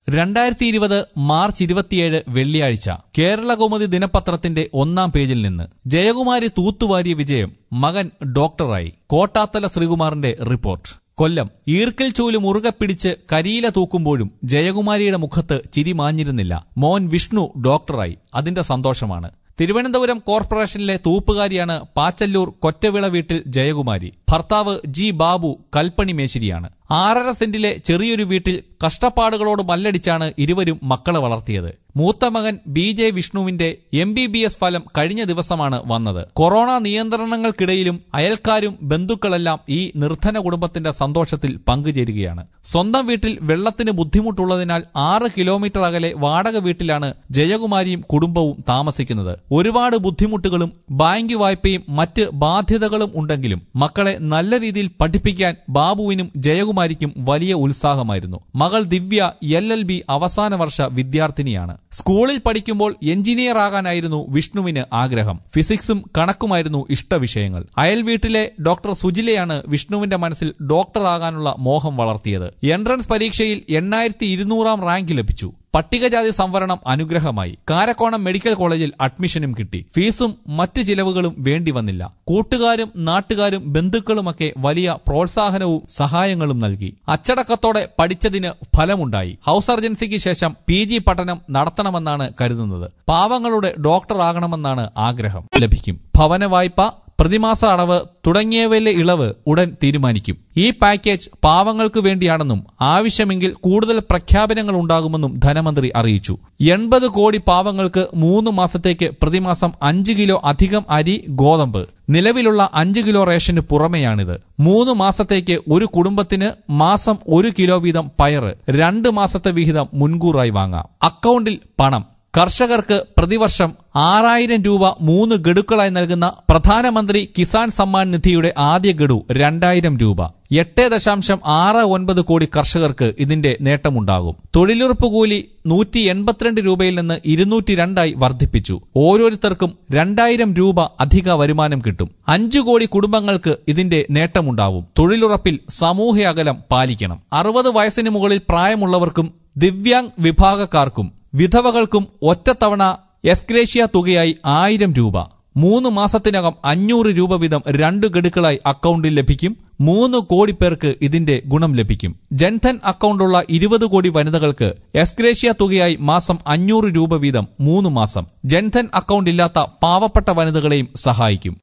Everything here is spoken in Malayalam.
രണ്ടായിരത്തി ഇരുപത് മാർച്ച് ഇരുപത്തിയേഴ് വെള്ളിയാഴ്ച കേരളകൗമുദി ദിനപത്രത്തിന്റെ ഒന്നാം പേജിൽ നിന്ന് ജയകുമാരി തൂത്തുവാരിയ വിജയം മകൻ ഡോക്ടറായി കോട്ടാത്തല ശ്രീകുമാറിന്റെ റിപ്പോർട്ട് കൊല്ലം ഈർക്കൽ ചൂല് മുറുകെ പിടിച്ച് കരിയില തൂക്കുമ്പോഴും ജയകുമാരിയുടെ മുഖത്ത് ചിരി മാഞ്ഞിരുന്നില്ല മോൻ വിഷ്ണു ഡോക്ടറായി അതിന്റെ സന്തോഷമാണ് തിരുവനന്തപുരം കോർപ്പറേഷനിലെ തൂപ്പുകാരിയാണ് പാച്ചല്ലൂർ കൊറ്റവിള വീട്ടിൽ ജയകുമാരി ഭർത്താവ് ജി ബാബു കൽപ്പണി മേശിരിയാണ് ആറര സെന്റിലെ ചെറിയൊരു വീട്ടിൽ കഷ്ടപ്പാടുകളോട് മല്ലടിച്ചാണ് ഇരുവരും മക്കളെ വളർത്തിയത് മൂത്ത മകൻ ബി ജെ വിഷ്ണുവിന്റെ എം ബി ബി എസ് ഫലം കഴിഞ്ഞ ദിവസമാണ് വന്നത് കൊറോണ നിയന്ത്രണങ്ങൾക്കിടയിലും അയൽക്കാരും ബന്ധുക്കളെല്ലാം ഈ നിർധന കുടുംബത്തിന്റെ സന്തോഷത്തിൽ പങ്കുചേരുകയാണ് സ്വന്തം വീട്ടിൽ വെള്ളത്തിന് ബുദ്ധിമുട്ടുള്ളതിനാൽ ആറ് കിലോമീറ്റർ അകലെ വാടക വീട്ടിലാണ് ജയകുമാരിയും കുടുംബവും താമസിക്കുന്നത് ഒരുപാട് ബുദ്ധിമുട്ടുകളും ബാങ്ക് വായ്പയും മറ്റ് ബാധ്യതകളും ഉണ്ടെങ്കിലും മക്കളെ നല്ല രീതിയിൽ പഠിപ്പിക്കാൻ ബാബുവിനും ജയകുമാരിക്കും വലിയ ഉത്സാഹമായിരുന്നു മകൾ ദിവ്യ എൽ എൽ ബി അവസാന വർഷ വിദ്യാർത്ഥിനിയാണ് സ്കൂളിൽ പഠിക്കുമ്പോൾ എഞ്ചിനീയർ ആകാനായിരുന്നു വിഷ്ണുവിന് ആഗ്രഹം ഫിസിക്സും കണക്കുമായിരുന്നു ഇഷ്ടവിഷയങ്ങൾ അയൽ വീട്ടിലെ ഡോക്ടർ സുജിലയാണ് വിഷ്ണുവിന്റെ മനസ്സിൽ ഡോക്ടർ ആകാനുള്ള മോഹം വളർത്തിയത് എൻട്രൻസ് പരീക്ഷയിൽ എണ്ണായിരത്തി ഇരുന്നൂറാം റാങ്ക് ലഭിച്ചു പട്ടികജാതി സംവരണം അനുഗ്രഹമായി കാരക്കോണം മെഡിക്കൽ കോളേജിൽ അഡ്മിഷനും കിട്ടി ഫീസും മറ്റു ചിലവുകളും വേണ്ടി വന്നില്ല കൂട്ടുകാരും നാട്ടുകാരും ബന്ധുക്കളുമൊക്കെ വലിയ പ്രോത്സാഹനവും സഹായങ്ങളും നൽകി അച്ചടക്കത്തോടെ പഠിച്ചതിന് ഫലമുണ്ടായി ഹൗസ് സർജൻസിക്ക് ശേഷം പി ജി പഠനം നടത്തണമെന്നാണ് കരുതുന്നത് പാവങ്ങളുടെ ഡോക്ടർ ആകണമെന്നാണ് ആഗ്രഹം ലഭിക്കും ഭവന വായ്പ പ്രതിമാസ അടവ് തുടങ്ങിയവയിലെ ഇളവ് ഉടൻ തീരുമാനിക്കും ഈ പാക്കേജ് പാവങ്ങൾക്ക് വേണ്ടിയാണെന്നും ആവശ്യമെങ്കിൽ കൂടുതൽ പ്രഖ്യാപനങ്ങൾ ഉണ്ടാകുമെന്നും ധനമന്ത്രി അറിയിച്ചു എൺപത് കോടി പാവങ്ങൾക്ക് മൂന്ന് മാസത്തേക്ക് പ്രതിമാസം അഞ്ച് കിലോ അധികം അരി ഗോതമ്പ് നിലവിലുള്ള അഞ്ച് കിലോ റേഷന് പുറമെയാണിത് മൂന്ന് മാസത്തേക്ക് ഒരു കുടുംബത്തിന് മാസം ഒരു കിലോ വീതം പയറ് രണ്ട് മാസത്തെ വിഹിതം മുൻകൂറായി വാങ്ങാം അക്കൗണ്ടിൽ പണം കർഷകർക്ക് പ്രതിവർഷം ആറായിരം രൂപ മൂന്ന് ഗഡുക്കളായി നൽകുന്ന പ്രധാനമന്ത്രി കിസാൻ സമ്മാൻ നിധിയുടെ ആദ്യ ഗഡു രണ്ടായിരം രൂപ എട്ട് ദശാംശം ആറ് ഒൻപത് കോടി കർഷകർക്ക് ഇതിന്റെ നേട്ടമുണ്ടാകും തൊഴിലുറപ്പ് കൂലി നൂറ്റി എൺപത്തിരണ്ട് രൂപയിൽ നിന്ന് ഇരുന്നൂറ്റി രണ്ടായി വർദ്ധിപ്പിച്ചു ഓരോരുത്തർക്കും രണ്ടായിരം രൂപ അധിക വരുമാനം കിട്ടും അഞ്ചു കോടി കുടുംബങ്ങൾക്ക് ഇതിന്റെ നേട്ടമുണ്ടാവും തൊഴിലുറപ്പിൽ സാമൂഹ്യ അകലം പാലിക്കണം അറുപത് വയസ്സിന് മുകളിൽ പ്രായമുള്ളവർക്കും ദിവ്യാംഗ് വിഭാഗക്കാർക്കും വിധവകൾക്കും ഒറ്റത്തവണ എസ്ഗ്രേഷ്യ തുകയായി ആയിരം രൂപ മൂന്ന് മാസത്തിനകം അഞ്ഞൂറ് രൂപ വീതം രണ്ടു ഗഡുക്കളായി അക്കൗണ്ടിൽ ലഭിക്കും മൂന്ന് കോടി പേർക്ക് ഇതിന്റെ ഗുണം ലഭിക്കും ജൻധൻ അക്കൗണ്ടുള്ള ഇരുപത് കോടി വനിതകൾക്ക് എസ്ഗ്രേഷ്യ തുകയായി മാസം അഞ്ഞൂറ് രൂപ വീതം മൂന്ന് മാസം ജൻധൻ അക്കൗണ്ട് ഇല്ലാത്ത പാവപ്പെട്ട വനിതകളെയും സഹായിക്കും